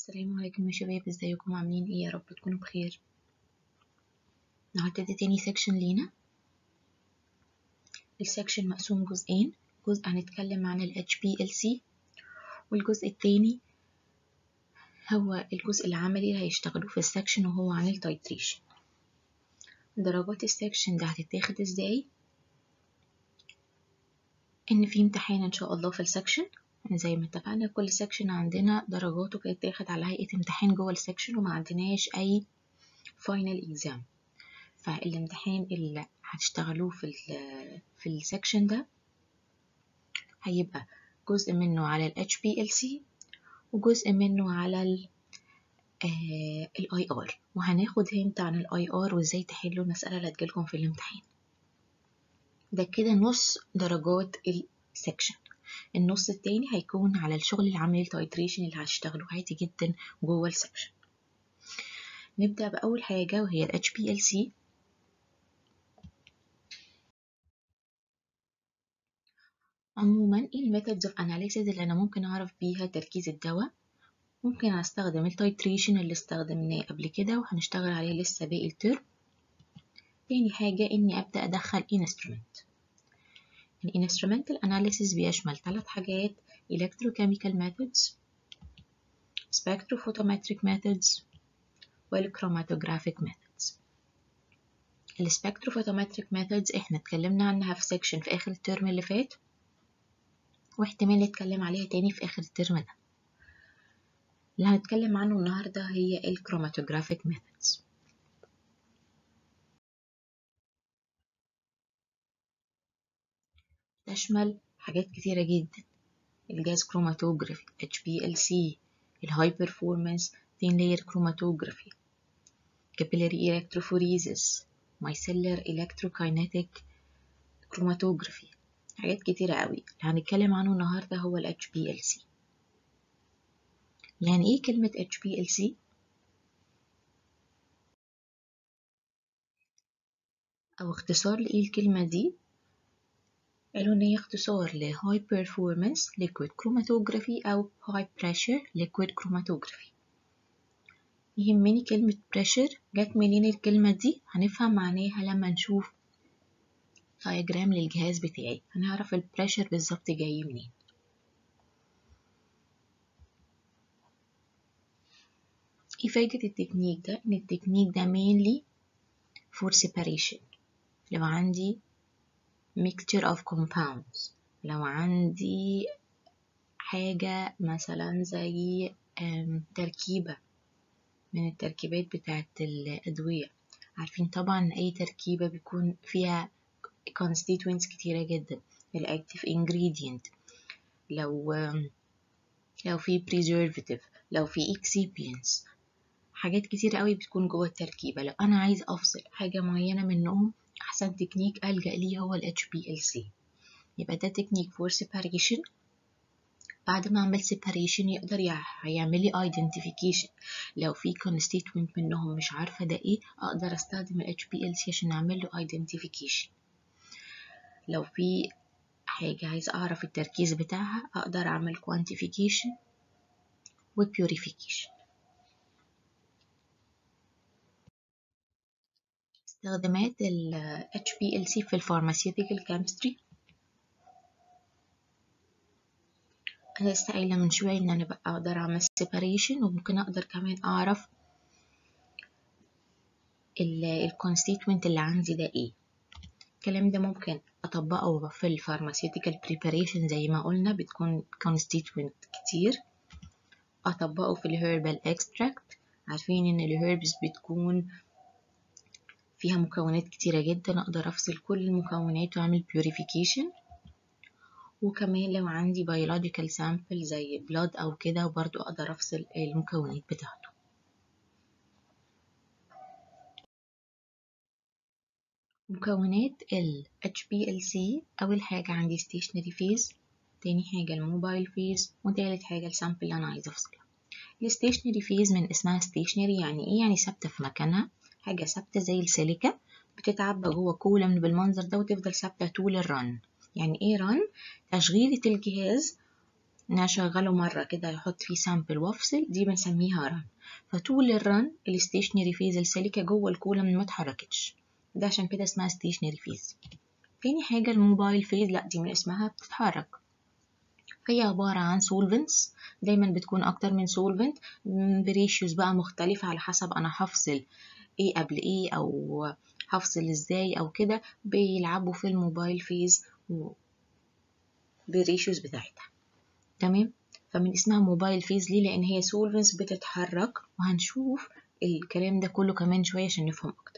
السلام عليكم يا شباب ازيكم عاملين ايه يا رب تكونوا بخير النهارده ده تاني سيكشن لينا السيكشن مقسوم جزئين جزء هنتكلم عن ال HPLC والجزء التاني هو الجزء العملي اللي هيشتغلوه في السيكشن وهو عن التايتريشن درجات السيكشن ده هتتاخد ازاي ان في امتحان ان شاء الله في السيكشن زي ما اتفقنا كل سيكشن عندنا درجاته كانت تاخد على هيئة امتحان جوه السيكشن وما عندناش أي فاينل اكزام فالامتحان اللي هتشتغلوه في ال في السيكشن ده هيبقى جزء منه على ال HPLC وجزء منه على ال الاي ار وهناخد هنت عن الاي ار وازاي تحلوا المسألة اللي هتجيلكم في الامتحان ده كده نص درجات السيكشن النص التاني هيكون على الشغل العملي التايتريشن اللي هتشتغلوا عادي جدا جوه السكشن نبدأ بأول حاجة وهي ال HPLC عموما ايه الميثودز اوف اناليسيز اللي انا ممكن اعرف بيها تركيز الدواء ممكن استخدم التايتريشن اللي استخدمناه قبل كده وهنشتغل عليه لسه باقي الترم تاني حاجة اني ابدأ ادخل instrument الانسترومنتال اناليسيس بيشمل ثلاث حاجات electrochemical methods spectrophotometric methods والchromatographic methods الspectrophotometric methods احنا اتكلمنا عنها في سيكشن في اخر الترم اللي فات واحتمال نتكلم عليها تاني في اخر الترم ده اللي هنتكلم عنه النهارده هي الchromatographic methods تشمل حاجات كتيرة جدا الجاز كروماتوجرافي HPLC الهاي performance thin layer chromatography capillary electrophoresis micellar electrokinetic chromatography حاجات كتيرة قوي اللي هنتكلم عنه النهاردة هو ال HPLC يعني ايه كلمة HPLC؟ أو اختصار لإيه الكلمة دي؟ قالوا إن هي اختصار ل High Performance Liquid Chromatography أو High Pressure Liquid Chromatography يهمني كلمة pressure جت منين الكلمة دي هنفهم معناها لما نشوف diagram للجهاز بتاعي هنعرف البريشر بالظبط جاي منين ايه فايدة التكنيك ده؟ إن التكنيك ده mainly for separation لو عندي mixture of compounds لو عندي حاجة مثلا زي تركيبة من التركيبات بتاعة الأدوية عارفين طبعا أي تركيبة بيكون فيها constituents كتيرة جدا الactive ingredient لو لو في preservative لو في excipients حاجات كتيرة قوي بتكون جوه التركيبة لو أنا عايز أفصل حاجة معينة منهم أحسن تكنيك ألجأ ليه هو ال HPLC يبقى ده تكنيك for separation بعد ما أعمل separation يقدر يعمل لي identification لو في constituent منهم مش عارفة ده إيه أقدر أستخدم ال HPLC عشان أعمل له identification لو في حاجة عايز أعرف التركيز بتاعها أقدر أعمل quantification و purification استخدامات ال HPLC في الفارماسيوتيكال كيمستري أنا لسه قايلة من شوية إن أنا بقى أقدر أعمل separation وممكن أقدر كمان أعرف ال constituent اللي عندي ده إيه الكلام ده ممكن أطبقه في الفارماسيوتيكال preparation زي ما قلنا بتكون constituent كتير أطبقه في الهيربال extract عارفين إن الهيربس بتكون فيها مكونات كتيرة جدا أقدر أفصل كل المكونات وأعمل purification وكمان لو عندي biological sample زي blood أو كده برضو أقدر أفصل المكونات بتاعته مكونات ال HPLC أول حاجة عندي stationary phase تاني حاجة الموبايل phase وتالت حاجة السامبل اللي أنا عايزة أفصلها الستيشنري phase من اسمها stationary يعني إيه يعني ثابتة في مكانها حاجة ثابتة زي السيليكا بتتعبى جوه كولم بالمنظر ده وتفضل ثابتة طول الرن يعني ايه رن تشغيلة الجهاز ان انا اشغله مرة كده يحط فيه سامبل وافصل دي بنسميها رن فطول الرن الستيشنري فيز السيليكا جوه الكولم ما اتحركتش ده عشان كده اسمها ستيشنري فيز تاني حاجة الموبايل فيز لا دي من اسمها بتتحرك فهي عبارة عن solvents دايما بتكون أكتر من solvent بريشيوز بقى مختلفة على حسب أنا هفصل ايه قبل ايه أو هفصل ازاي أو كده بيلعبوا في الموبايل فيز بالريشيوز بتاعتها تمام فمن اسمها موبايل فيز ليه لأن هي solvents بتتحرك وهنشوف الكلام ده كله كمان شوية عشان نفهم أكتر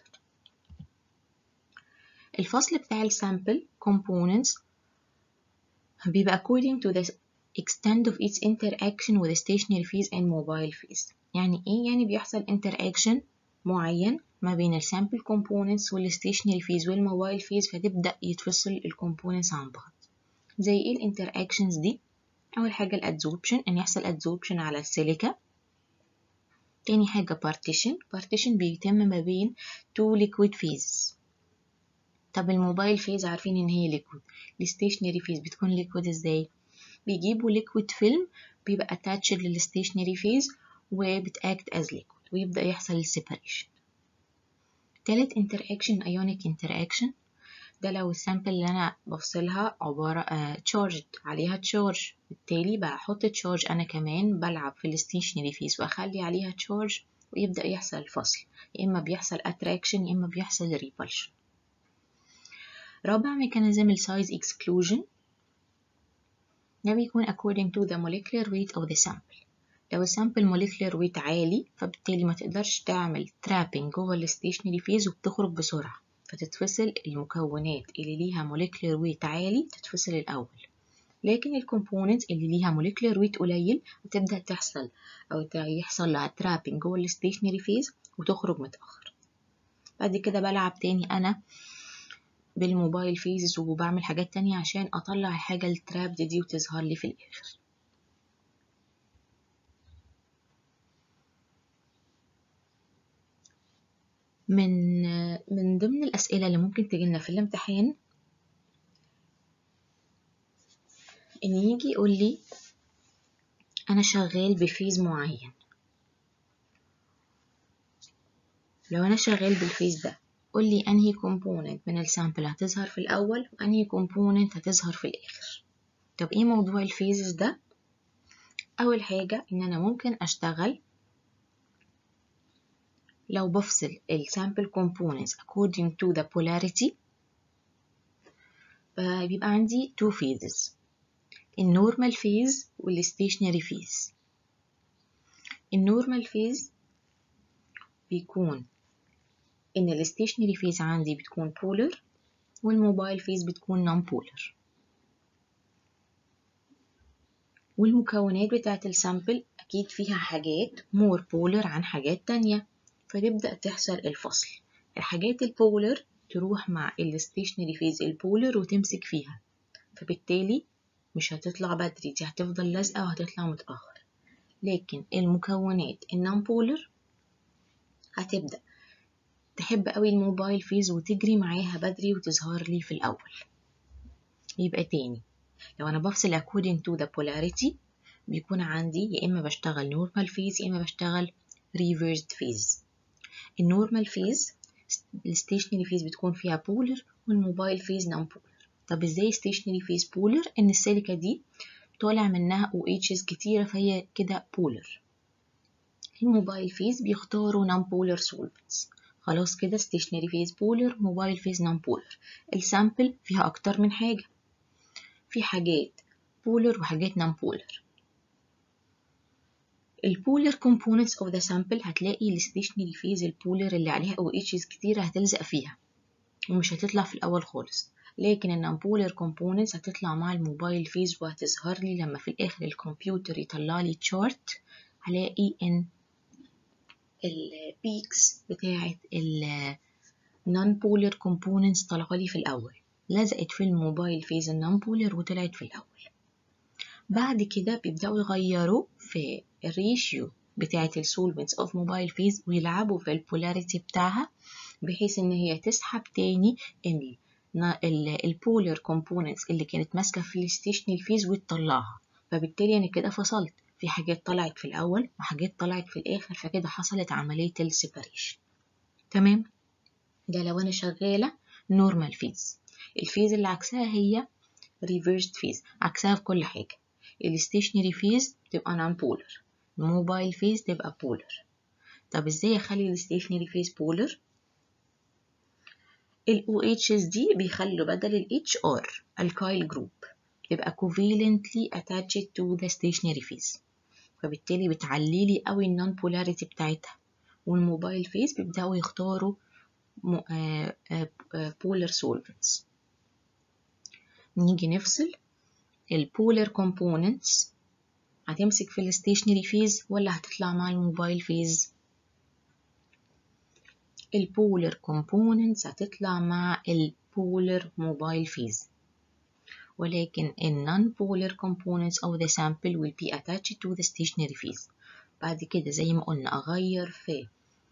الفصل بتاع السامبل components بيبقى according to the extent of its interaction with the stationary phase and mobile phase يعني ايه يعني بيحصل interaction معين ما بين السامبل components والstationary phase والموبايل phase فتبدأ يتفصل الكومبوننتس عن بعض زي ايه الانتراكشنز دي أول حاجة الادزوربشن إن يحصل adsorption على السيليكا تاني حاجة partition partition بيتم ما بين two liquid phases طب الموبايل فيز عارفين ان هي ليكويد الستيشنري فيز بتكون ليكويد ازاي بيجيبوا ليكويد فيلم بيبقى اتاتشد للستيشنري فيز وبتاكت از ليكويد ويبدا يحصل السيباريشن تالت انتراكشن ايونيك انتراكشن ده لو السامبل اللي انا بفصلها عبارة تشارجد uh, عليها تشارج بالتالي بحط تشارج انا كمان بلعب في الستيشنري فيز واخلي عليها تشارج ويبدأ يحصل الفصل يا اما بيحصل اتراكشن يا اما بيحصل ريبلشن رابع ميكانيزم السايز exclusion ده بيكون according to the molecular weight of the sample لو السامبل molecular weight عالي فبالتالي ما تقدرش تعمل trapping جوه الستيشنري فيز وبتخرج بسرعة فتتفصل المكونات اللي ليها molecular weight عالي تتفصل الأول لكن الكومبوننت اللي ليها molecular weight قليل بتبدأ تحصل أو يحصل لها trapping جوه الستيشنري فيز وتخرج متأخر بعد كده بلعب تاني أنا بالموبايل فيز وبعمل حاجات تانية عشان أطلع الحاجة التراب دي, دي وتظهر لي في الآخر من من ضمن الأسئلة اللي ممكن تجيلنا في الامتحان إن يجي يقول لي أنا شغال بفيز معين لو أنا شغال بالفيز ده قول لي أنهي كومبوننت من السامبل هتظهر في الأول وأنهي كومبوننت هتظهر في الآخر طب إيه موضوع الفيزز ده؟ أول حاجة إن أنا ممكن أشتغل لو بفصل السامبل components according to the polarity بيبقى عندي two phases النورمال phase والstationary phase النورمال phase بيكون إن الستيشنري فيز عندي بتكون بولر والموبايل فيز بتكون نون بولر والمكونات بتاعة السامبل أكيد فيها حاجات مور بولر عن حاجات تانية فتبدأ تحصل الفصل الحاجات البولر تروح مع الستيشنري فيز البولر وتمسك فيها فبالتالي مش هتطلع بدري دي هتفضل لازقة وهتطلع متأخر لكن المكونات النون بولر هتبدأ تحب قوي الموبايل فيز وتجري معاها بدري وتظهر لي في الأول يبقى تاني لو أنا بفصل according to the polarity بيكون عندي يا إما بشتغل normal phase يا إما بشتغل reversed phase النورمال phase الستيشنري phase بتكون فيها polar والموبايل phase non polar طب ازاي stationary phase polar إن السيليكا دي طالع منها OHs كتيرة فهي كده polar الموبايل phase بيختاروا non polar solvents خلاص كده stationary phase polar موبايل phase non polar السامبل فيها أكتر من حاجة في حاجات polar وحاجات non polar البولر components of the sample هتلاقي الستيشنري phase البولر اللي عليها OHs كتيرة هتلزق فيها ومش هتطلع في الأول خالص لكن النون بولر components هتطلع مع الموبايل phase وهتظهر لي لما في الآخر الكمبيوتر يطلع لي chart هلاقي إن البيكس بتاعت ال non-polar components طالعة لي في الأول لزقت في الموبايل فيز النون بولر وطلعت في الأول بعد كده بيبدأوا يغيروا في الريشيو بتاعة السولفنتس اوف موبايل فيز ويلعبوا في البولاريتي بتاعها بحيث ان هي تسحب تاني البولر كومبوننتس اللي كانت ماسكة في الستيشنري فيز وتطلعها فبالتالي انا كده فصلت في حاجات طلعت في الاول وحاجات طلعت في الاخر فكده حصلت عملية السيباريشن تمام ده لو انا شغالة نورمال فيز الفيز اللي عكسها هي ريفيرسد فيز عكسها في كل حاجة الستيشنري فيز تبقى نون بولر الموبايل فيز تبقى بولر طب ازاي اخلي الستيشنري فيز بولر ال OHs دي بيخلوا بدل ال HR الكايل جروب تبقى covalently attached to the stationary phase فبالتالي بتعلي لي قوي النون بولاريتي بتاعتها والموبايل فيز بيبدأوا يختاروا بولر solvents نيجي نفصل البولر components هتمسك في الستيشنري فيز ولا هتطلع مع الموبايل فيز البولر components هتطلع مع البولر موبايل فيز ولكن ال non-polar components of the sample will be attached to the stationary phase بعد كده زي ما قلنا أغير في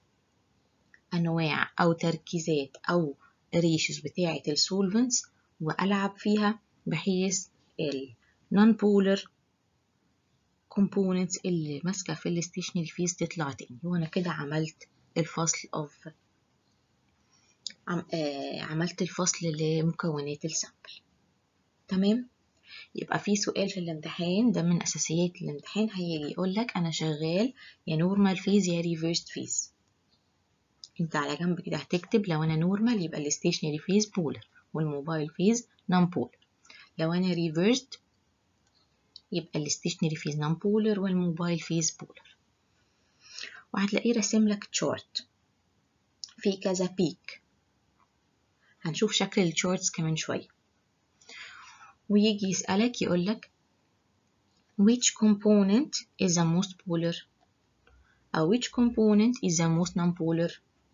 أنواع أو تركيزات أو ريشيوز بتاعة السولفنتس وألعب فيها بحيث ال non-polar components اللي ماسكة في الستيشنري فيز تطلع تاني وأنا كده عملت الفصل of عم... آه... عملت الفصل لمكونات السامبل تمام يبقى في سؤال في الامتحان ده من اساسيات الامتحان هيجي يقول لك انا شغال يا نورمال فيز يا ريفيرست فيز انت على جنب كده هتكتب لو انا نورمال يبقى الستيشنري فيز بولر والموبايل فيز نون بولر لو انا ريفيرست يبقى الستيشنري فيز نون بولر والموبايل فيز بولر وهتلاقيه راسم لك تشارت في كذا بيك هنشوف شكل التشارتس كمان شويه ويجي يسألك يقولك which component is the most polar أو which component is the most non-polar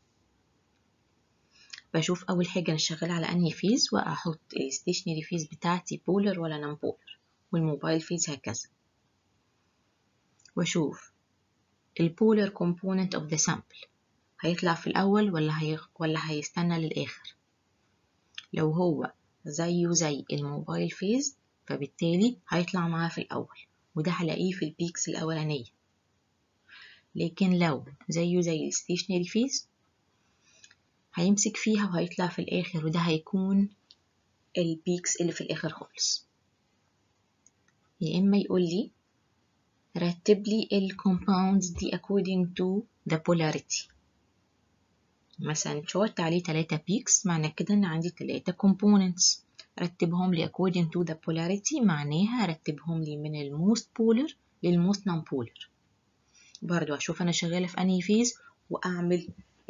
بشوف أول حاجة أنا شغالة على أنهي فيز وأحط الستيشنري فيز بتاعتي polar ولا non-polar والموبايل فيز هكذا وأشوف البولر component of the sample هيطلع في الأول ولا هي... ولا هيستنى للآخر لو هو زيه زي الموبايل فيز فبالتالي هيطلع معاه في الأول وده هلاقيه في البيكس الأولانية لكن لو زيه زي الستيشنري فيز هيمسك فيها وهيطلع في الآخر وده هيكون البيكس اللي في الآخر خالص يا إما يقول لي رتب لي ال compounds دي according to the polarity مثلا شورت عليه تلاتة بيكس معنى كده ان عندي تلاتة components رتبهم لي according to the polarity معناها رتبهم لي من الموست polar للموست non polar برضو اشوف انا شغالة في انهي فيز واعمل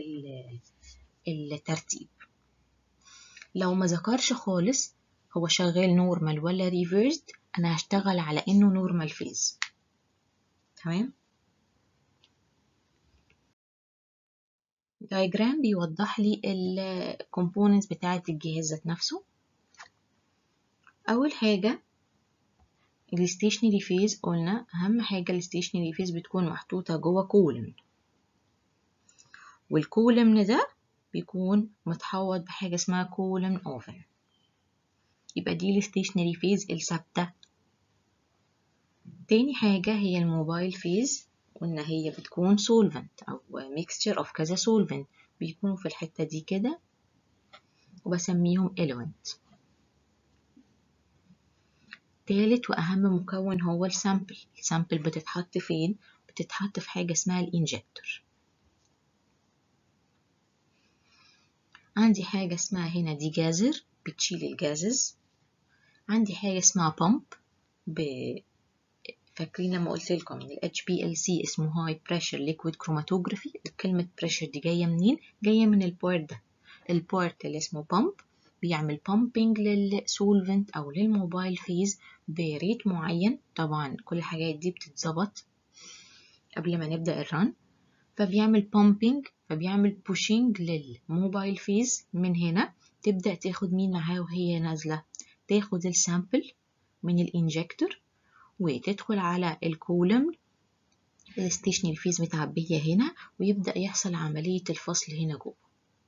الترتيب لو ما ذكرش خالص هو شغال نورمال ولا ريفيرسد انا هشتغل على انه نورمال فيز تمام diagram بيوضح لي ال components بتاعة الجهاز ذات نفسه أول حاجة الستيشنري فيز قلنا أهم حاجة الستيشنري فيز بتكون محطوطة جوه كولم والكولمن ده بيكون متحوط بحاجة اسمها كولمن اوفن يبقى دي الستيشنري فيز الثابتة تاني حاجة هي الموبايل فيز قلنا هي بتكون solvent أو mixture of كذا solvent بيكونوا في الحتة دي كده وبسميهم element تالت وأهم مكون هو السامبل السامبل بتتحط فين؟ بتتحط في حاجة اسمها الانجكتور عندي حاجة اسمها هنا دي جازر بتشيل الجازز عندي حاجة اسمها بامب ب... فاكرين لما قلت لكم ان ال HPLC اسمه High Pressure Liquid Chromatography كلمة pressure دي جاية منين؟ جاية من البورت ده البورت اللي اسمه بامب بيعمل pumping للسولفنت أو للموبايل فيز بريت معين طبعا كل الحاجات دي بتتظبط قبل ما نبدأ الرن فبيعمل pumping فبيعمل pushing للموبايل فيز من هنا تبدأ تاخد مين معاه وهي نازلة تاخد السامبل من الانجكتور وتدخل على الكولم الستيشنري فيز متعبية هنا ويبدأ يحصل عملية الفصل هنا جوه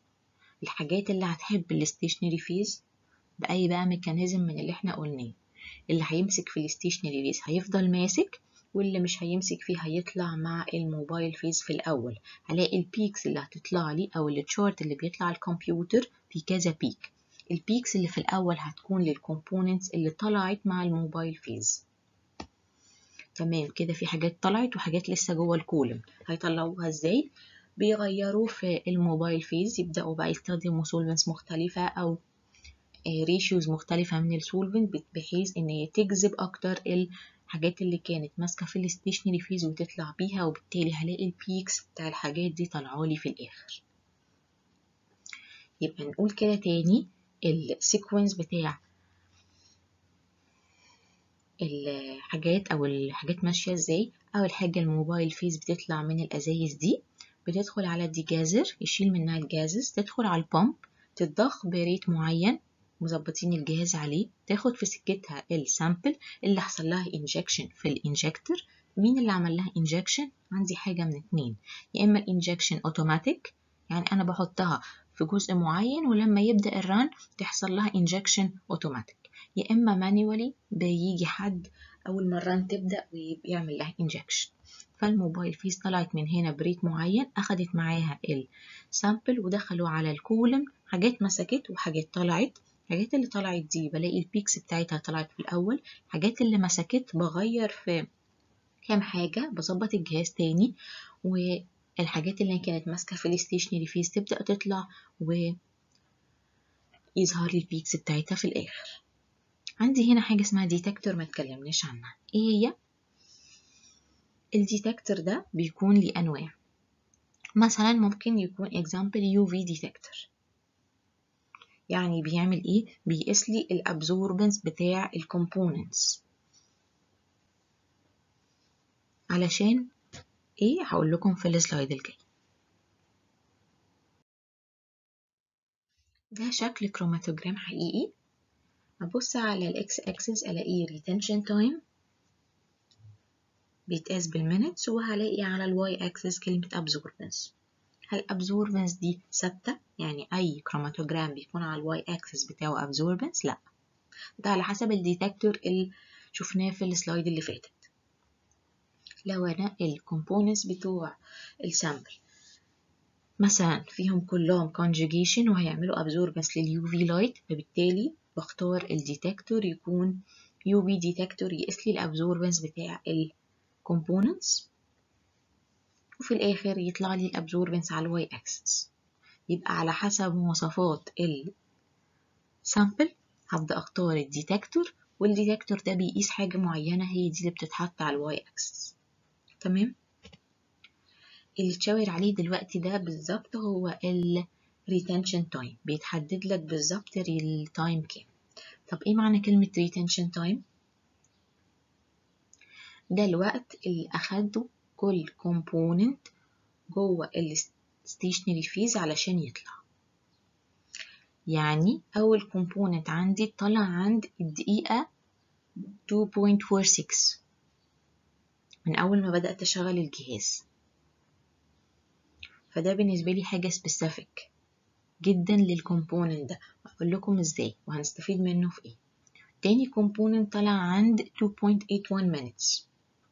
الحاجات اللي هتحب الستيشنري فيز بأي بقى ميكانيزم من اللي احنا قلناه اللي هيمسك في الستيشنري فيز هيفضل ماسك واللي مش هيمسك فيه هيطلع مع الموبايل فيز في الأول هلاقي البيكس اللي هتطلع لي أو التشارت اللي بيطلع على الكمبيوتر في كذا بيك البيكس اللي في الأول هتكون للكومبوننتس اللي طلعت مع الموبايل فيز تمام كده في حاجات طلعت وحاجات لسه جوه الكولم هيطلعوها ازاي بيغيروا في الموبايل فيز يبدأوا بقى يستخدموا سولفنتس مختلفة أو ريشيوز مختلفة من السولفنت بحيث إن هي تجذب أكتر الحاجات اللي كانت ماسكة في الستيشنري فيز وتطلع بيها وبالتالي هلاقي البيكس بتاع الحاجات دي طالعالي في الآخر يبقى نقول كده تاني السيكونس بتاع الحاجات او الحاجات ماشيه ازاي اول حاجه الموبايل فيز بتطلع من الازايز دي بتدخل على الديجازر يشيل منها الجازز تدخل على البامب تتضخ بريت معين مظبطين الجهاز عليه تاخد في سكتها السامبل اللي حصل لها انجكشن في الانجكتور مين اللي عمل لها انجكشن عندي حاجه من اتنين يا اما الانجكشن اوتوماتيك يعني انا بحطها في جزء معين ولما يبدا الران تحصل لها انجكشن اوتوماتيك يا اما مانيوالي بيجي حد اول ما الران تبدا ويعمل لها انجكشن فالموبايل فيز طلعت من هنا بريت معين اخدت معاها السامبل ودخلوا على الكولم حاجات مسكت وحاجات طلعت الحاجات اللي طلعت دي بلاقي البيكس بتاعتها طلعت في الاول الحاجات اللي مسكت بغير في كام حاجة بظبط الجهاز تاني والحاجات اللي كانت ماسكة في الستيشنري فيز تبدأ تطلع ويظهر لي البيكس بتاعتها في الآخر عندي هنا حاجة اسمها ديتكتور ما اتكلمناش عنها ايه هي الديتكتور ده بيكون ليه انواع مثلا ممكن يكون example UV detector يعني بيعمل ايه بيقيس لي الابزوربنس بتاع الكومبوننتس علشان ايه هقول لكم في السلايد الجاي ده شكل كروماتوجرام حقيقي أبص على الإكس أكسس ألاقيه retention time بيتقاس بالمينتس وهلاقي على الواي أكسس كلمة absorbance هل absorbance دي ثابتة يعني أي كروماتوجرام بيكون على الواي أكسس بتاعه absorbance لأ ده على حسب الديتكتور اللي شفناه في السلايد اللي فاتت لو أنا الكومبوننتس بتوع السامبل مثلا فيهم كلهم conjugation وهيعملوا absorbance لليو في لايت فبالتالي بختار الديتكتور يكون يو في ديتكتور يقيس لي الابزوربنس بتاع الكومبوننتس وفي الاخر يطلع لي الابزوربنس على الواي اكسس يبقى على حسب مواصفات السامبل هبدأ اختار الديتكتور والديتكتور ده بيقيس حاجة معينة هي دي اللي بتتحط على الواي اكسس تمام اللي تشاور عليه دلوقتي ده بالظبط هو ال retention time بيتحدد لك بالظبط التايم كام طب ايه معنى كلمة retention time ده الوقت اللي أخده كل component جوه ال stationary phase علشان يطلع يعني أول component عندي طلع عند الدقيقة 2.46 من أول ما بدأت أشغل الجهاز فده بالنسبة لي حاجة specific جدا للكومبوننت ده هقول لكم ازاي وهنستفيد منه في ايه تاني كومبوننت طلع عند 2.81 minutes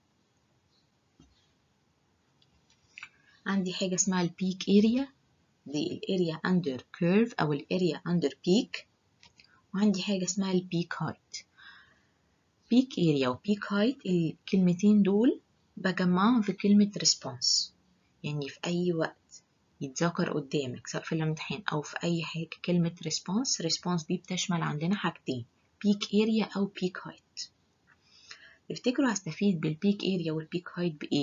عندي حاجة اسمها البيك اريا دي الاريا اندر كيرف او الاريا اندر بيك وعندي حاجة اسمها البيك هايت بيك اريا وبيك هايت الكلمتين دول بجمعهم في كلمة response يعني في أي وقت يتذكر قدامك سواء في الامتحان أو في أي حاجة كلمة response response دي بتشمل عندنا حاجتين peak area أو peak height تفتكروا هستفيد بالبيك area والبيك height بإيه؟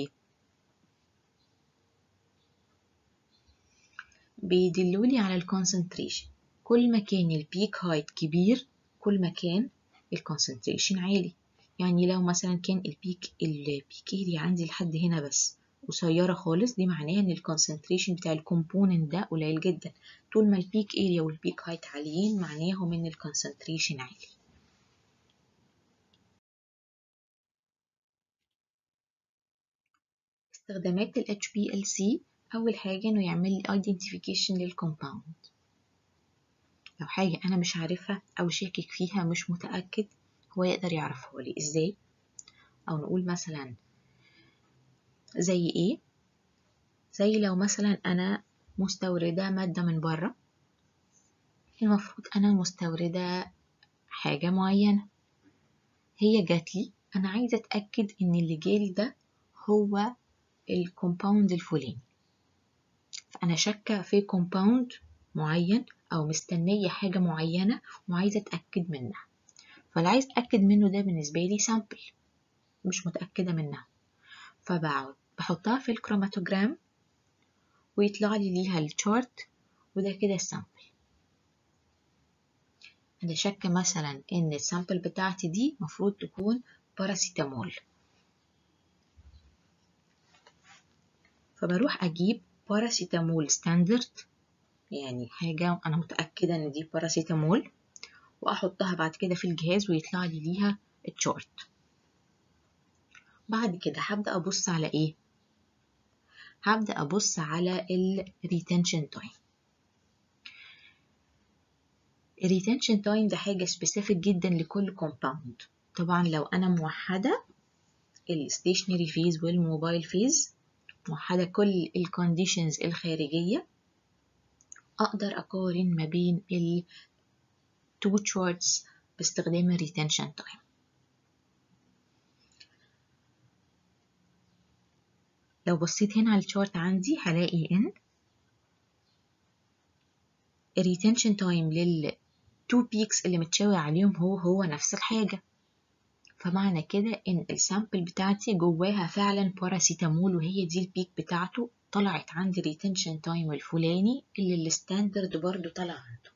بيدلولي على الكونسنتريشن كل ما كان البيك هايت كبير كل ما كان الكونسنتريشن عالي يعني لو مثلا كان البيك البيك اريا عندي لحد هنا بس قصيرة خالص دي معناها ان الكونسنتريشن بتاع الكومبوننت ده قليل جدا طول ما البيك اريا والبيك هايت عاليين معناهم ان الكونسنتريشن عالي استخدامات ال HPLC أول حاجة إنه يعمل لي identification للكومباوند لو حاجة أنا مش عارفها أو شاكك فيها مش متأكد هو يقدر يعرفه لي ازاي او نقول مثلا زي ايه زي لو مثلا انا مستوردة مادة من بره المفروض انا مستوردة حاجة معينة هي جاتلي انا عايزة اتأكد ان اللي جالي ده هو الكومباوند الفلاني فانا شاكة في كومباوند معين او مستنية حاجة معينة وعايزة اتأكد منها فاللي عايز اتأكد منه ده بالنسبة لي سامبل مش متأكدة منها فبقعد بحطها في الكروماتوجرام ويطلع لي ليها الشارت وده كده السامبل أنا شاكة مثلا إن السامبل بتاعتي دي مفروض تكون باراسيتامول فبروح أجيب باراسيتامول ستاندرد يعني حاجة أنا متأكدة إن دي باراسيتامول وأحطها بعد كده في الجهاز ويطلع لي ليها الشارت بعد كده هبدأ أبص على إيه؟ هبدأ أبص على ال retention time ال retention time ده حاجة specific جدا لكل compound طبعا لو أنا موحدة ال stationary phase والموبايل phase موحدة كل ال conditions الخارجية أقدر أقارن ما بين ال two charts باستخدام ال retention time لو بصيت هنا على الشارت عندي هلاقي ان الريتنشن تايم للتو بيكس اللي متشاور عليهم هو هو نفس الحاجة فمعنى كده ان السامبل بتاعتي جواها فعلا باراسيتامول وهي دي البيك بتاعته طلعت عندي الريتنشن تايم الفلاني اللي الستاندرد برضو طلع عنده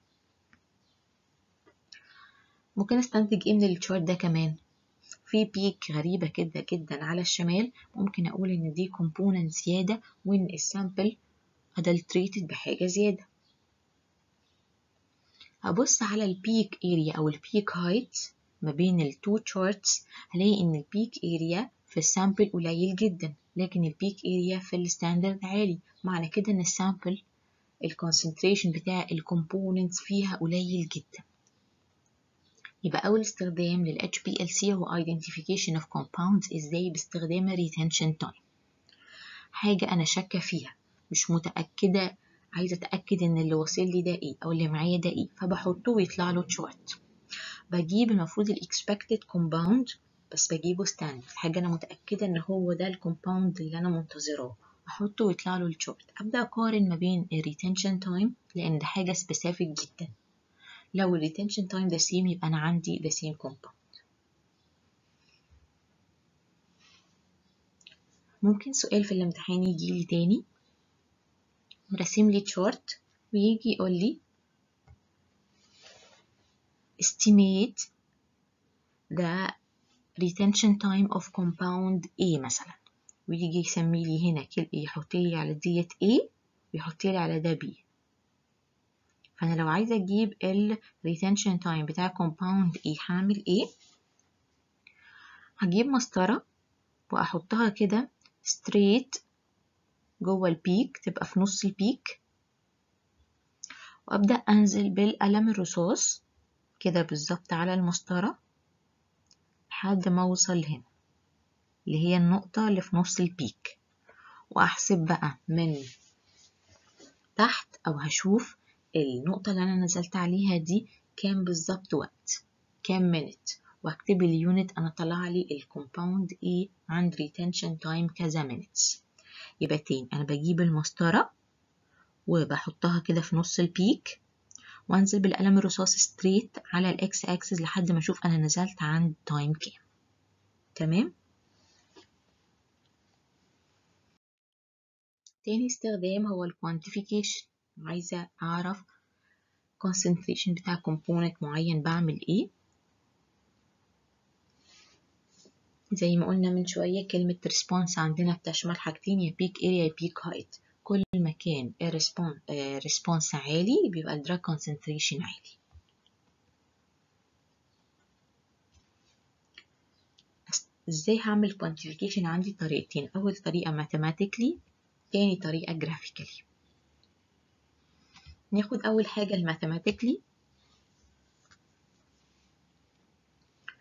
ممكن استنتج ايه من الشارت ده كمان في بيك غريبة كده جدا على الشمال ممكن أقول إن دي كومبوننت زيادة وإن السامبل adulterated بحاجة زيادة هبص على البيك اريا أو البيك هايت ما بين التو تشارتس هلاقي إن البيك اريا في السامبل قليل جدا لكن البيك اريا في الستاندرد عالي معنى كده إن السامبل الكونسنتريشن بتاع الكومبوننتس فيها قليل جدا يبقى أول استخدام لل HPLC هو Identification of Compounds إزاي باستخدام Retention Time حاجة أنا شاكة فيها مش متأكدة عايزة أتأكد إن اللي واصل لي ده إيه أو اللي معايا ده إيه فبحطه ويطلع له تشارت بجيب المفروض ال Expected Compound بس بجيبه ستاندرد حاجة أنا متأكدة إن هو ده الكومباوند اللي أنا منتظراه أحطه ويطلع له الشارت أبدأ أقارن ما بين ال Retention Time لأن ده حاجة specific جدا لو ال retention time the same يبقى أنا عندي the same compound ممكن سؤال في الامتحان يجي لي تاني راسم لي chart ويجي يقول لي estimate the retention time of compound A مثلا ويجي يسمي لي هنا يحط لي على ديت A ويحط لي على ده B فأنا لو عايزة أجيب ال retention time بتاع compound إيه هعمل إيه؟ هجيب مسطرة وأحطها كده straight جوه البيك تبقى في نص البيك وأبدأ أنزل بالقلم الرصاص كده بالظبط على المسطرة لحد ما أوصل هنا اللي هي النقطة اللي في نص البيك وأحسب بقى من تحت أو هشوف النقطة اللي أنا نزلت عليها دي كام بالظبط وقت كام منت واكتب اليونت أنا طلع لي الكومباوند إيه عند retention time كذا minutes يبقى تاني أنا بجيب المسطرة وبحطها كده في نص البيك وانزل بالقلم الرصاص ستريت على الاكس اكسس لحد ما اشوف انا نزلت عند تايم كام تمام تاني استخدام هو الكوانتيفيكيشن عايزة أعرف concentration بتاع component معين بعمل إيه زي ما قلنا من شوية كلمة response عندنا بتشمل حاجتين يا peak area يا peak height كل ما كان response عالي بيبقى الدراج concentration عالي ازاي هعمل quantification عندي طريقتين أول طريقة mathematically تاني طريقة graphically ناخد أول حاجة الماثيماتيكلي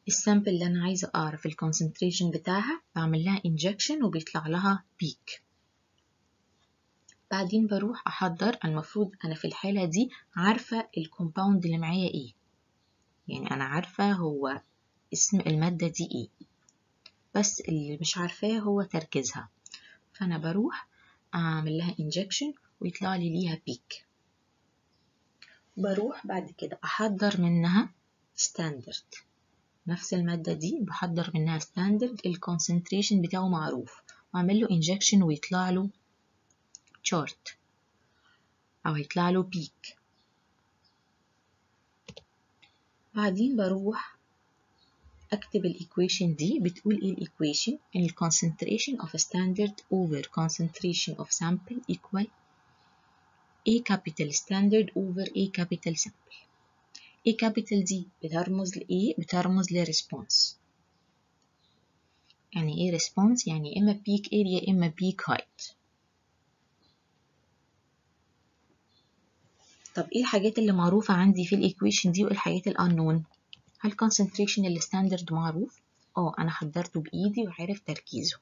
السامبل اللي انا عايزه اعرف الكونسنتريشن بتاعها بعمل لها انجكشن وبيطلع لها بيك بعدين بروح احضر المفروض انا في الحاله دي عارفه الكومباوند اللي معايا ايه يعني انا عارفه هو اسم الماده دي ايه بس اللي مش عارفاه هو تركيزها فانا بروح اعمل لها انجكشن ويطلع لي ليها بيك بروح بعد كده احضر منها ستاندرد نفس المادة دي بحضر منها ستاندرد الكونسنتريشن بتاعه معروف واعمل له انجكشن ويطلع له شارت او هيطلع له بيك بعدين بروح اكتب الايكويشن دي بتقول ايه الايكويشن ان الكونسنتريشن of a standard over concentration of sample equal A capital standard over A capital sample A capital دي بترمز لإيه؟ بترمز لريسبونس يعني إيه ريسبونس؟ يعني إما بيك اريا إما بيك هايت طب إيه الحاجات اللي معروفة عندي في الإيكويشن دي وإيه الحاجات الأنون؟ هل concentration الستاندرد معروف؟ اه أنا حضرته بإيدي وعارف تركيزه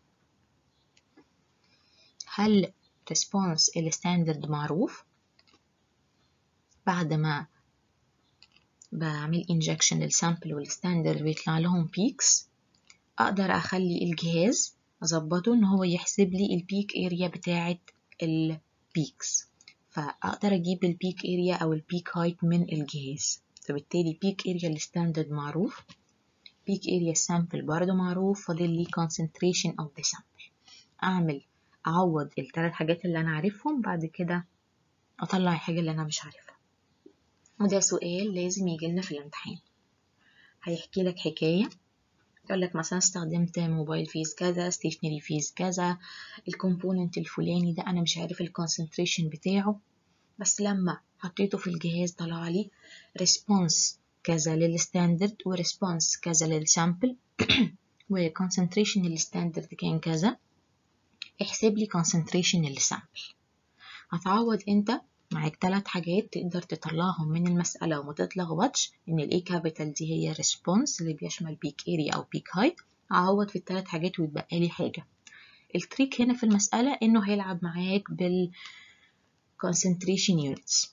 هل ريسبونس الستاندرد معروف؟ بعد ما بعمل انجكشن للسامبل والستاندرد بيطلع لهم بيكس اقدر اخلي الجهاز اظبطه ان هو يحسب لي البيك اريا بتاعه البيكس فاقدر اجيب البيك اريا او البيك هايت من الجهاز فبالتالي بيك اريا الستاندرد معروف بيك اريا السامبل برضه معروف فاضل لي concentration of the sample اعمل اعوض الثلاث حاجات اللي انا عارفهم بعد كده اطلع الحاجه اللي انا مش عارفها وده سؤال لازم يجيلنا في الامتحان هيحكي لك حكاية يقول لك مثلا استخدمت موبايل فيز كذا ستيشنري فيز كذا الكومبوننت الفلاني ده انا مش عارف الكونسنتريشن بتاعه بس لما حطيته في الجهاز طلع لي ريسبونس كذا للستاندرد وريسبونس كذا للسامبل وكونسنتريشن الستاندرد كان كذا احسب لي concentration للسامبل هتعوض انت معاك ثلاث حاجات تقدر تطلعهم من المسألة وما تتلخبطش إن ال A capital دي هي response اللي بيشمل بيك area أو بيك height أعوض في الثلاث حاجات ويتبقى لي حاجة التريك هنا في المسألة إنه هيلعب معاك بال concentration units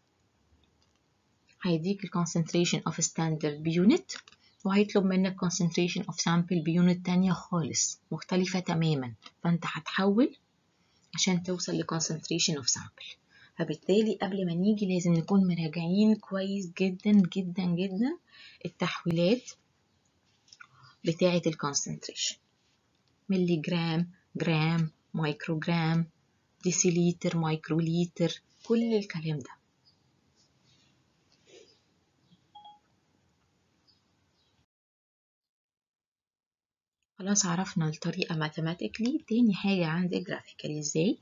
هيديك ال concentration of standard بيونت وهيطلب منك concentration of sample بيونت تانية خالص مختلفة تماما فأنت هتحول عشان توصل ل concentration of sample فبالتالي قبل ما نيجي لازم نكون مراجعين كويس جدا جدا جدا التحويلات بتاعة الكونسنتريشن ملي جرام جرام مايكروجرام ديسيليتر مايكروليتر كل الكلام ده خلاص عرفنا الطريقة ماثيماتيكلي تاني حاجة عندي جرافيكال ازاي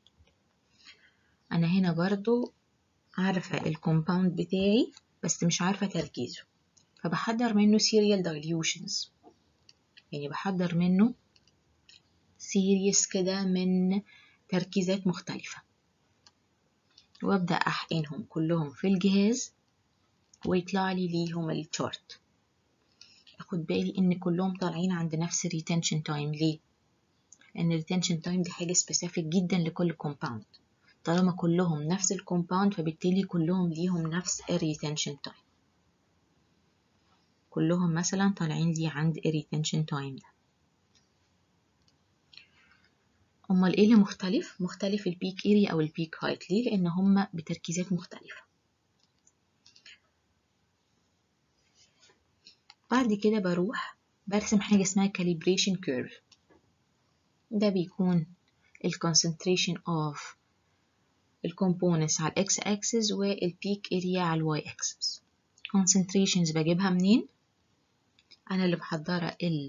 انا هنا برضو عارفة الكومباوند بتاعي بس مش عارفة تركيزه فبحضر منه serial dilutions يعني بحضر منه سيريس كده من تركيزات مختلفة وابدأ احقنهم كلهم في الجهاز ويطلع لي ليهم الشارت اخد بالي ان كلهم طالعين عند نفس الريتنشن تايم ليه لان الريتنشن تايم دي حاجة سبيسيفيك جدا لكل كومباوند طالما كلهم نفس الكومباوند فبالتالي كلهم ليهم نفس الريتنشن تايم كلهم مثلا طالعين لي عند الريتنشن تايم ده امال ايه اللي مختلف مختلف البيك اريا او البيك هايت ليه لان هما بتركيزات مختلفه بعد كده بروح برسم حاجه اسمها calibration curve ده بيكون ال concentration of الكومبوننتس على الاكس اكسس والبيك اريا على الواي اكسس concentrations بجيبها منين انا اللي محضره ال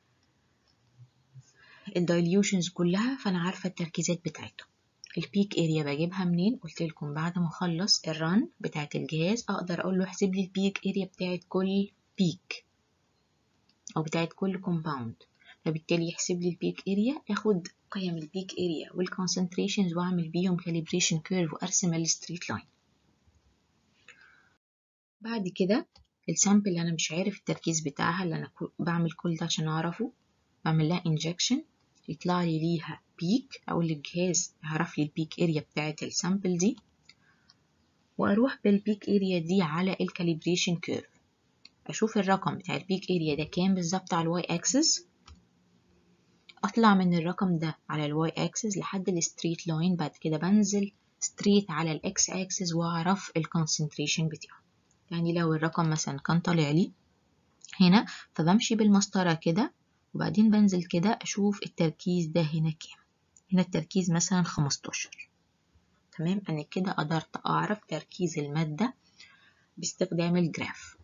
الدايليوشنز كلها فانا عارفه التركيزات بتاعتهم البيك اريا بجيبها منين قلت لكم بعد ما اخلص الرن بتاعت الجهاز اقدر اقول له احسب لي البيك اريا بتاعت كل بيك او بتاعت كل كومباوند فبالتالي يحسب لي البيك اريا اخد قيم البيك اريا والكونسنتريشنز واعمل بيهم كاليبريشن كيرف وارسم الستريت لاين بعد كده السامبل اللي انا مش عارف التركيز بتاعها اللي انا بعمل كل ده عشان اعرفه بعمل لها انجكشن يطلع لي ليها بيك او الجهاز يعرف لي البيك اريا بتاعت السامبل دي واروح بالبيك اريا دي على الكاليبريشن كيرف اشوف الرقم بتاع البيك اريا ده كام بالظبط على الواي اكسس اطلع من الرقم ده على الواي اكسس لحد الستريت لاين بعد كده بنزل ستريت على الاكس اكسس واعرف الكونسنتريشن بتاعه يعني لو الرقم مثلا كان طالع لي هنا فبمشي بالمسطرة كده وبعدين بنزل كده اشوف التركيز ده هنا كام هنا التركيز مثلا 15 تمام انا كده قدرت اعرف تركيز المادة باستخدام الجراف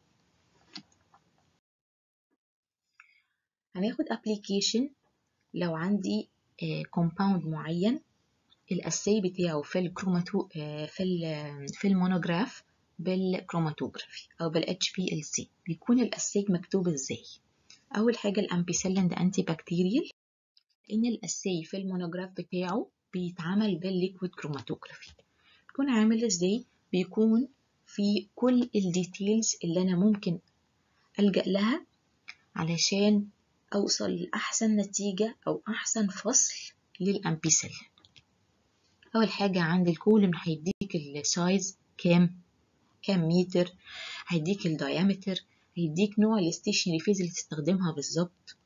هناخد ابليكيشن لو عندي كومباوند معين الاساي بتاعه في الكروماتو في ال في المونوجراف بالكروماتوجرافي او بالاتش بي ال سي بيكون الاساي مكتوب ازاي اول حاجه الامبيسيلين ده انتي بكتيريال لان الاساي في المونوجراف بتاعه بيتعمل بالليكويد كروماتوجرافي بيكون عامل ازاي بيكون في كل الديتيلز اللي انا ممكن الجا لها علشان اوصل لاحسن نتيجه او احسن فصل للامبيسيلين اول حاجه عند الكولم هيديك السايز كام كام متر هيديك الدايمتر هيديك نوع الستيشنري فيز اللي تستخدمها بالظبط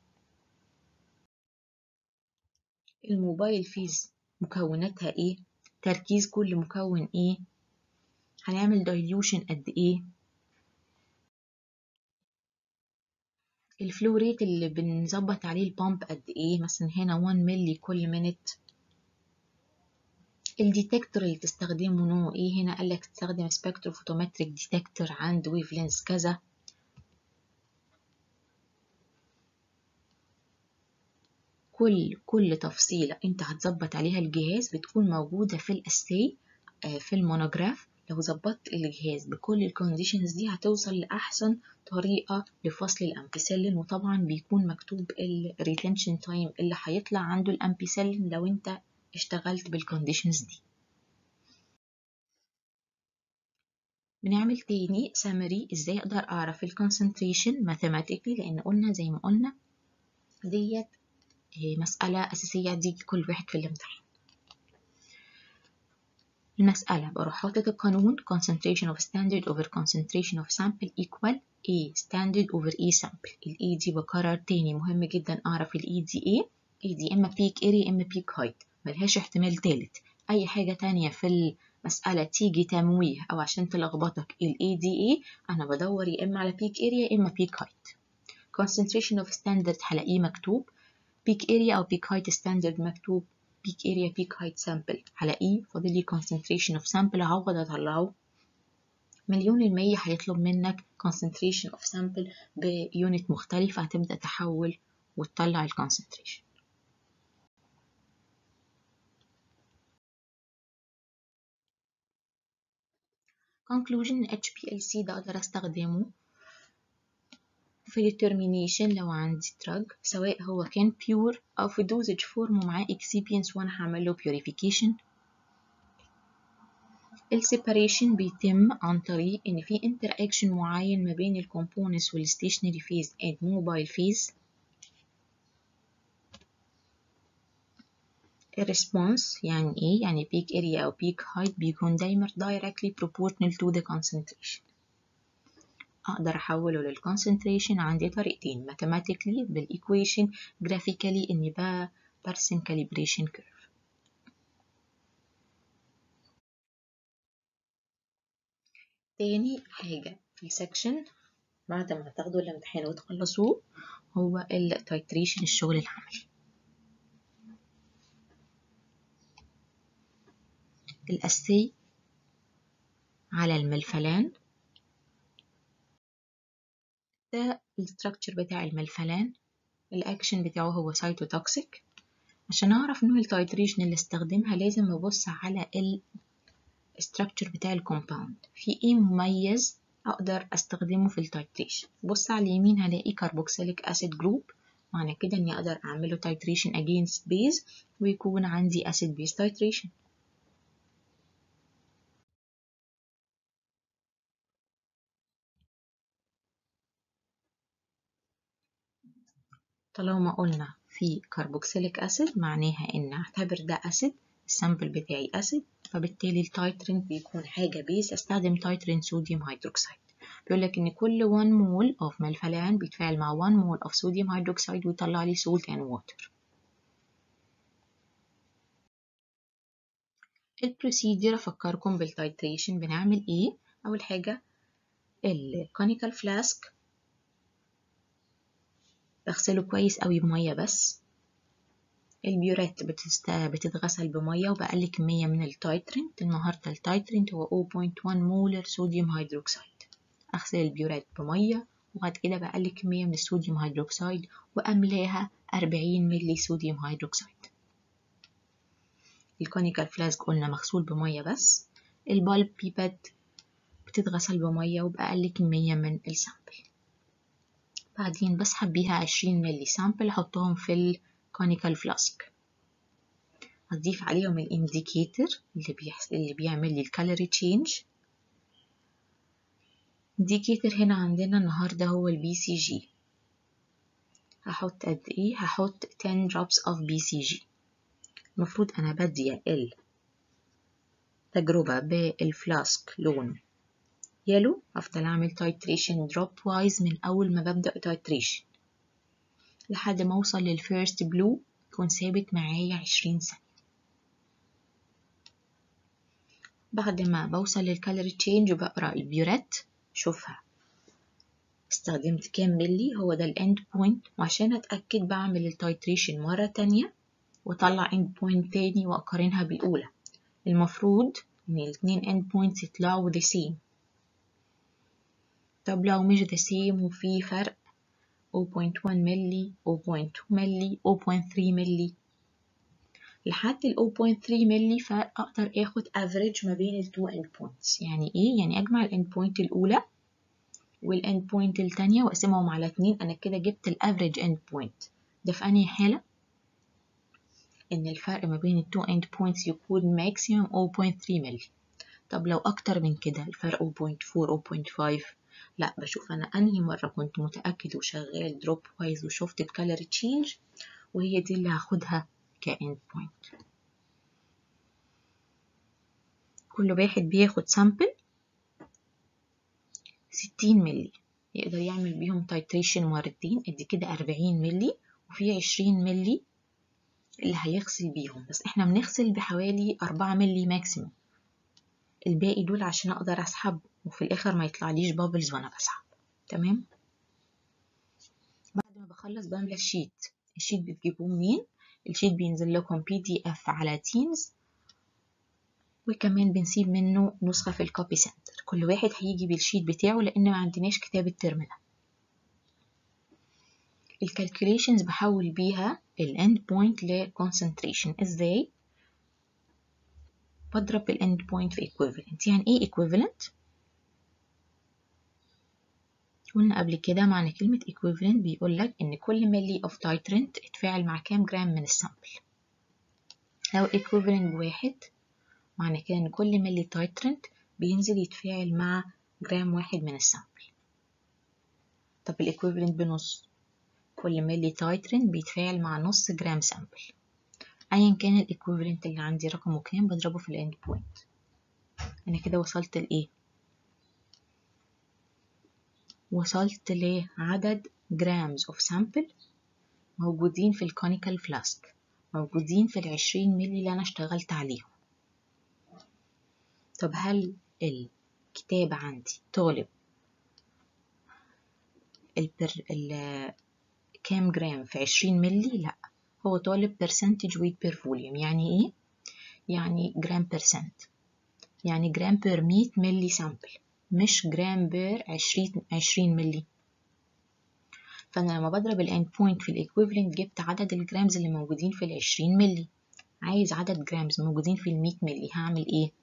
الموبايل فيز مكوناتها ايه تركيز كل مكون ايه هنعمل دايليوشن قد ايه الفلو ريت اللي بنظبط عليه البامب قد ايه مثلا هنا 1 ملي كل مينت الديتكتور اللي تستخدمه نوع ايه هنا قالك تستخدم سبكتروفوتومتريك ديتكتور عند ويف لينس كذا كل كل تفصيلة انت هتظبط عليها الجهاز بتكون موجودة في الاساي في المونوجراف لو ظبطت الجهاز بكل الكونديشنز دي هتوصل لأحسن طريقة لفصل الأمبيسيلين وطبعا بيكون مكتوب الريتنشن تايم اللي هيطلع عنده الأمبيسيلين لو انت اشتغلت بالكونديشنز دي بنعمل تاني سامري ازاي اقدر اعرف الكونسنتريشن ماثيماتيكلي لان قلنا زي ما قلنا ديت مسألة أساسية دي كل واحد في الامتحان المسألة بروح حاطط القانون concentration of standard over concentration of sample equal A standard over A sample ال A دي بكرر تاني مهم جدا أعرف ال E دي إيه E دي إما peak area إما peak height ملهاش احتمال تالت أي حاجة تانية في المسألة تيجي تمويه أو عشان تلخبطك ال A دي إيه أنا بدور يا إما على peak area إما peak height concentration of standard هلاقيه مكتوب peak area أو peak height standard مكتوب peak area peak height sample هلاقيه فاضل لي concentration of sample هعوض اطلعه مليون المية هيطلب منك concentration of sample بيونت مختلفة هتبدأ تحول وتطلع ال concentration conclusion HPLC ده أقدر أستخدمه في determination لو عندي drug سواء هو كان pure أو في dosage form ومعاه excipients وأنا هعمل له purification السيباريشن بيتم عن طريق إن في interaction معين ما بين ال components وال stationary phase and mobile phase الريسبونس يعني إيه؟ يعني peak area أو peak height بيكون دايما directly proportional to the concentration أقدر أحوله للكونسنتريشن عندي طريقتين mathematically بالإيكويشن graphically إني برسم calibration curve تاني حاجة في السكشن بعد ما تاخدوا الامتحان وتخلصوه هو التايتريشن الشغل العملي الأسي على الملفلان ده الستراكشر بتاع الملفلان الاكشن بتاعه هو سايتوتوكسيك عشان اعرف نوع التايتريشن اللي استخدمها لازم ابص على الستراكشر بتاع الكومباوند في ايه مميز اقدر استخدمه في التايتريشن بص على اليمين هلاقي كربوكسيليك اسيد جروب معنى كده اني اقدر اعمله تايتريشن against بيز ويكون عندي اسيد بيز تايتريشن طالما قلنا في كربوكسيليك أسيد معناها إن أعتبر ده أسيد السامبل بتاعي أسيد فبالتالي التايترنت بيكون حاجة بيس أستخدم تايترنت صوديوم هيدروكسيد بيقول لك إن كل 1 مول of ملفلان بيتفاعل مع 1 مول of صوديوم هيدروكسيد ويطلع لي salt and water البروسيدير أفكركم بالتايتريشن بنعمل إيه أول حاجة الكونيكال فلاسك بغسله كويس قوي بمية بس البيورات بتست... بتتغسل بمية وبقل كمية من التايترنت النهاردة التايترنت هو 0.1 مولر صوديوم هيدروكسيد أغسل البيورات بمية وبعد كده بقل كمية من الصوديوم هيدروكسيد وأملاها 40 ملي صوديوم هيدروكسيد الكونيكال فلاسك قلنا مغسول بمية بس البالب بيبات بتتغسل بمية وبأقل كمية من السامبل بعدين بسحب بيها عشرين ملي سامبل أحطهم في الكونيكال فلاسك هضيف عليهم الانديكيتور اللي, بيحس... اللي بيعمل لي الكالوري تشينج انديكيتور هنا عندنا النهاردة هو البي سي جي هحط قد ايه هحط 10 drops of BCG المفروض أنا بدي التجربة بالفلاسك لون يلو أفضل أعمل تايتريشن دروب وايز من أول ما ببدأ تايتريشن لحد ما أوصل للفيرست بلو يكون ثابت معايا عشرين ثانية بعد ما بوصل للكالوري تشينج وبقرأ البيورات شوفها استخدمت كام ملي هو ده الاند بوينت وعشان أتأكد بعمل التايتريشن مرة تانية واطلع اند بوينت تاني واقارنها بالاولى المفروض ان الاتنين اند بوينتس يطلعوا the same طب لو مش the same وفي فرق 0.1 ملي 0.2 ملي 0.3 ملي لحد ال 0.3 ملي فاقدر اخد average ما بين التو end points يعني ايه يعني اجمع الاند بوينت الاولى والاند بوينت التانية واقسمهم على اتنين انا كده جبت الافريج اند بوينت ده في انهي حالة إن الفرق ما بين التو end points يكون maximum 0.3 ملي طب لو أكتر من كده الفرق 0.4 0.5 لا بشوف أنا أنهي مرة كنت متأكد وشغال دروب وايز وشفت الكالوري تشينج وهي دي اللي هاخدها كاند بوينت كل واحد بياخد سامبل 60 ملي يقدر يعمل بيهم تايتريشن مرتين ادي كده 40 ملي وفي 20 ملي اللي هيغسل بيهم بس احنا بنغسل بحوالي أربعة ملي ماكسيموم الباقي دول عشان اقدر اسحب وفي الاخر ما يطلعليش بابلز وانا بسحب تمام بعد ما بخلص بملى الشيت الشيت بتجيبوه منين الشيت بينزل لكم بي دي اف على تيمز وكمان بنسيب منه نسخة في الكوبي سنتر كل واحد هيجي بالشيت بتاعه لان ما عندناش كتاب الترم ده الكالكوليشنز بحول بيها الاند بوينت لكونسنتريشن ازاي بضرب الاند بوينت في equivalent يعني ايه equivalent قلنا قبل كده معنى كلمة equivalent بيقول لك ان كل ملي of titrant اتفاعل مع كام جرام من السامبل لو equivalent بواحد معنى كده ان كل ملي titrant بينزل يتفاعل مع جرام واحد من السامبل طب الايكويفالنت بنص كل ملي تايترين بيتفاعل مع نص جرام سامبل ايا كان الايكويفالنت اللي عندي رقمه كام بضربه في الاند بوينت انا كده وصلت لايه وصلت لعدد جرامز اوف سامبل موجودين في الكونيكال فلاسك موجودين في العشرين ملي اللي انا اشتغلت عليهم طب هل الكتاب عندي طالب البر... ال... كام جرام في عشرين ملي لا هو طالب percentage weight per volume يعني ايه يعني جرام percent يعني جرام بير مية ملي سامبل مش جرام بير عشرين عشرين ملي فأنا لما بضرب الاند بوينت في الايكويفالنت جبت عدد الجرامز اللي موجودين في العشرين ملي عايز عدد جرامز موجودين في المية ملي هعمل ايه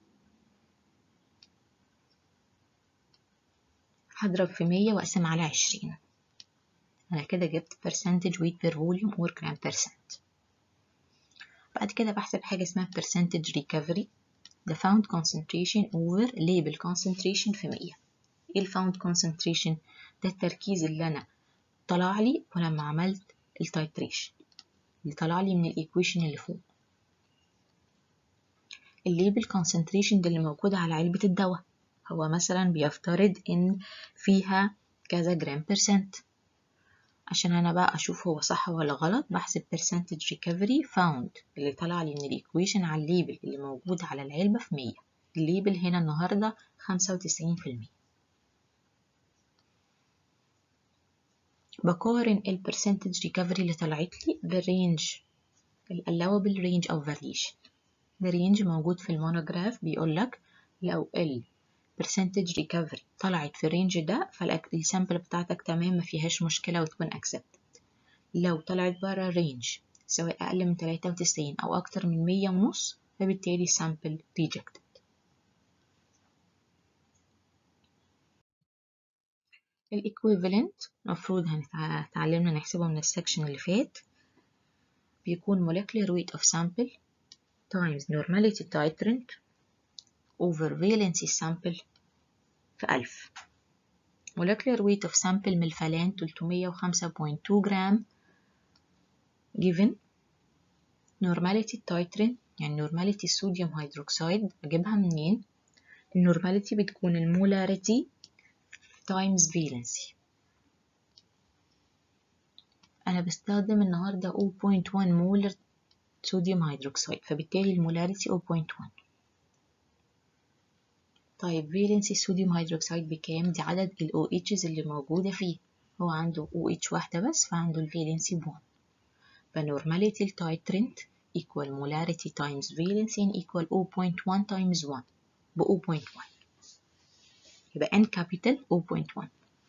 هضرب في مية وأقسم على عشرين أنا كده جبت percentage weight per volume or gram percent بعد كده بحسب حاجة اسمها percentage recovery the found concentration over label concentration في مية ايه ال found concentration ده التركيز اللي أنا طلع لي ولما عملت التايتريشن اللي طلع لي من الايكويشن اللي فوق الليبل concentration ده اللي موجود على علبة الدواء هو مثلا بيفترض ان فيها كذا جرام برسنت عشان انا بقى اشوف هو صح ولا غلط بحسب percentage recovery found اللي طلع لي من الايكويشن على الليبل اللي موجود على العلبة في 100 الليبل هنا النهاردة 95% بقارن ال percentage recovery اللي طلعت لي بالرينج ال allowable range of variation ده رينج موجود في المونوجراف بيقولك لو ال percentage recovery طلعت في الرينج ده فالسامبل بتاعتك تمام ما فيهاش مشكلة وتكون accepted لو طلعت برا الرينج سواء أقل من 93 أو أكتر من 100 ونص فبالتالي sample rejected الايكويفالنت المفروض هنتعلمنا نحسبه من السكشن اللي فات بيكون molecular weight of sample times normality titrant over valency sample في ألف molecular weight of sample من الفلان 305.2 جرام given normality titrant يعني normality الصوديوم هيدروكسيد أجيبها منين النورماليتي بتكون المولاريتي times valency أنا بستخدم النهاردة 0.1 مولر صوديوم هيدروكسيد فبالتالي المولاريتي 0.1 طيب فالنسي الصوديوم هيدروكسيد بكام دي عدد ال OHs اللي موجودة فيه هو عنده OH واحدة بس فعنده الفالنسي بوان فنورماليتي التايترنت equal molarity times valency equal 0.1 times 1 ب 0.1 يبقى N capital 0.1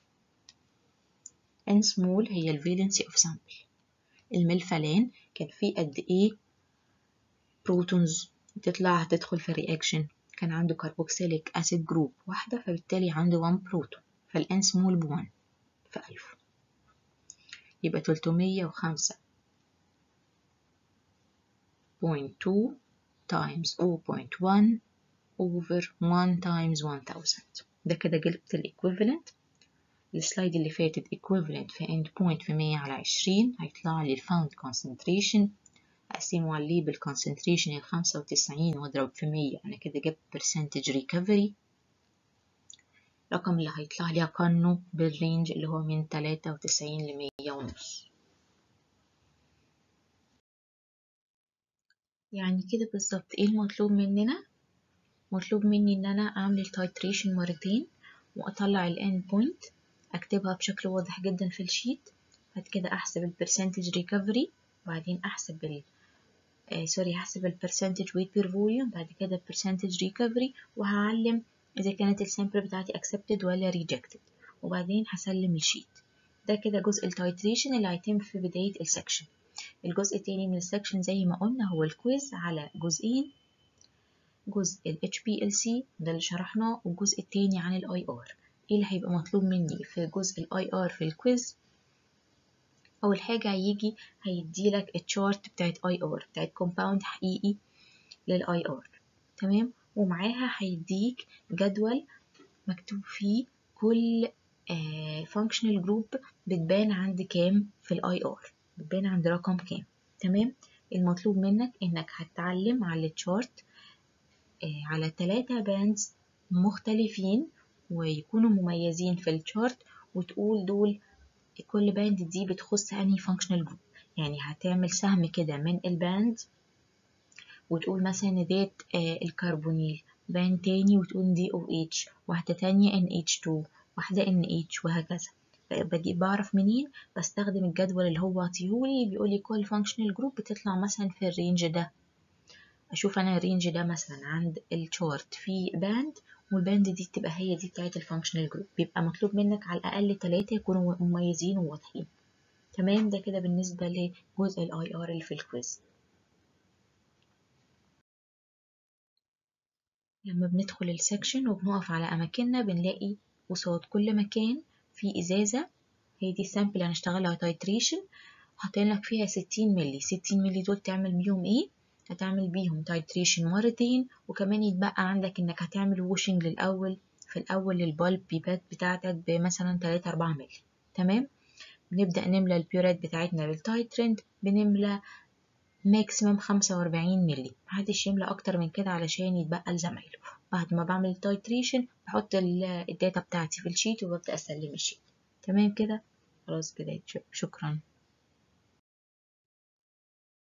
N small هي الفالنسي of sample الملفلان كان فيه قد ايه بروتونز تطلع هتدخل في الرياكشن كان عنده كربوكسيليك اسيد جروب واحدة فبالتالي عنده 1 بروتون فالان سمول ب 1 في 1000 يبقى 305 0.2 times 0.1 over 1 times 1000 ده كده جبت الايكويفالنت السلايد اللي فاتت equivalent في end point في 100 على 20 هيطلع لي الفاوند concentration أقسمه على الليبل concentration ال 95 وأضرب في 100 أنا كده جبت percentage recovery الرقم اللي هيطلع لي أقارنه بالرينج اللي هو من 93 ل 100 ونص يعني كده بالظبط ايه المطلوب مننا مطلوب مني ان انا اعمل التايتريشن مرتين واطلع الاند بوينت اكتبها بشكل واضح جدا في الشيت بعد كده احسب البرسنتج ريكفري وبعدين احسب ال آه سوري هحسب البرسنتج ويت بير فوليوم بعد كده البرسنتج ريكفري وهعلم اذا كانت السامبل بتاعتي accepted ولا rejected وبعدين هسلم الشيت ده كده جزء التايتريشن اللي هيتم في بداية السكشن الجزء التاني من السكشن زي ما قلنا هو الكويز على جزئين جزء ال HPLC ده اللي شرحناه والجزء التاني عن ال IR ايه اللي هيبقى مطلوب مني في جزء ال IR في الكويز أول حاجة هيجي هيديلك التشارت بتاعت IR بتاعت كومباوند حقيقي لل IR تمام ومعاها هيديك جدول مكتوب فيه كل فانكشنال جروب بتبان عند كام في الاي ار بتبان عند رقم كام تمام المطلوب منك انك هتتعلم على التشارت آه على ثلاثة باندز مختلفين ويكونوا مميزين في التشارت وتقول دول كل باند دي بتخص انهي فانكشنال جروب يعني هتعمل سهم كده من الباند وتقول مثلا ان ديت آه الكربونيل باند تاني وتقول دي او اتش واحدة تانية ان اتش 2 واحدة ان اتش وهكذا بجيب بعرف منين بستخدم الجدول اللي هو عطيهولي بيقولي كل فانكشنال جروب بتطلع مثلا في الرينج ده اشوف انا الرينج ده مثلا عند الشارت في باند والباند دي تبقى هي دي بتاعت الفانكشنال جروب بيبقى مطلوب منك على الاقل ثلاثة يكونوا مميزين وواضحين تمام ده كده بالنسبة لجزء الاي ار اللي في الكويز لما بندخل السكشن وبنقف على اماكننا بنلاقي قصاد كل مكان في ازازة هي دي السامبل اللي هنشتغلها تايتريشن حاطين فيها 60 ملي 60 ملي دول تعمل بيهم ايه هتعمل بيهم تايتريشن مرتين وكمان يتبقى عندك انك هتعمل ووشنج للاول في الاول للبالب بيبات بتاعتك بمثلا 3 4 ملي تمام نبدأ نملى البيورات بتاعتنا بالتايترنت بنملى ماكسيمم خمسة وأربعين ملي محدش يملى أكتر من كده علشان يتبقى لزمايله بعد ما بعمل التايتريشن بحط الداتا بتاعتي في الشيت وببدأ أسلم الشيت تمام كده خلاص كده شكرا